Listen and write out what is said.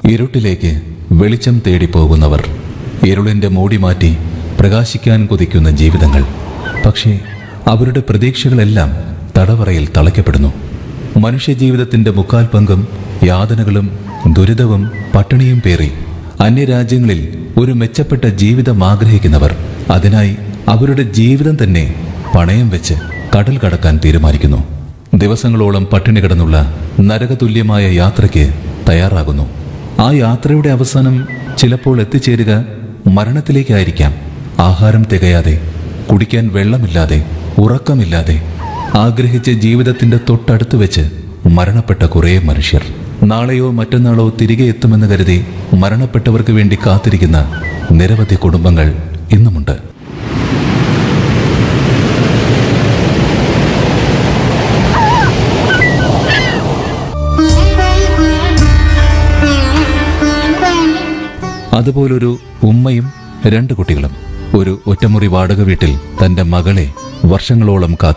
ഇരുട്ടിലേക്ക് വെളിച്ചം തേടി പോകുന്നവർ ഇരുളിന്റെ മൂടി മാറ്റി പ്രകാശിക്കാൻ കൊതിക്കുന്ന ജീവിതങ്ങൾ പക്ഷേ അവരുടെ പ്രതീക്ഷകളെല്ലാം തടവറയിൽ തളയ്ക്കപ്പെടുന്നു മനുഷ്യജീവിതത്തിന്റെ മുക്കാൽ പങ്കും യാതനകളും ദുരിതവും പട്ടിണിയും പേറി അന്യരാജ്യങ്ങളിൽ ഒരു മെച്ചപ്പെട്ട ജീവിതം ആഗ്രഹിക്കുന്നവർ അതിനായി അവരുടെ ജീവിതം തന്നെ പണയം വെച്ച് കടൽ കടക്കാൻ തീരുമാനിക്കുന്നു ദിവസങ്ങളോളം പട്ടിണി കിടന്നുള്ള നരകതുല്യമായ യാത്രയ്ക്ക് തയ്യാറാകുന്നു ആ യാത്രയുടെ അവസാനം ചിലപ്പോൾ എത്തിച്ചേരുക മരണത്തിലേക്കായിരിക്കാം ആഹാരം തികയാതെ കുടിക്കാൻ വെള്ളമില്ലാതെ ഉറക്കമില്ലാതെ ആഗ്രഹിച്ച ജീവിതത്തിന്റെ തൊട്ടടുത്ത് വെച്ച് മരണപ്പെട്ട കുറേ മനുഷ്യർ നാളെയോ മറ്റന്നാളോ തിരികെ എത്തുമെന്ന് കരുതി മരണപ്പെട്ടവർക്ക് വേണ്ടി കാത്തിരിക്കുന്ന നിരവധി കുടുംബങ്ങൾ ഇന്നുമുണ്ട് അതുപോലൊരു ഉമ്മയും രണ്ട് കുട്ടികളും ഒരു ഒറ്റമുറി വാടക വീട്ടിൽ തന്റെ മകളെ വർഷങ്ങളോളം കാത്തു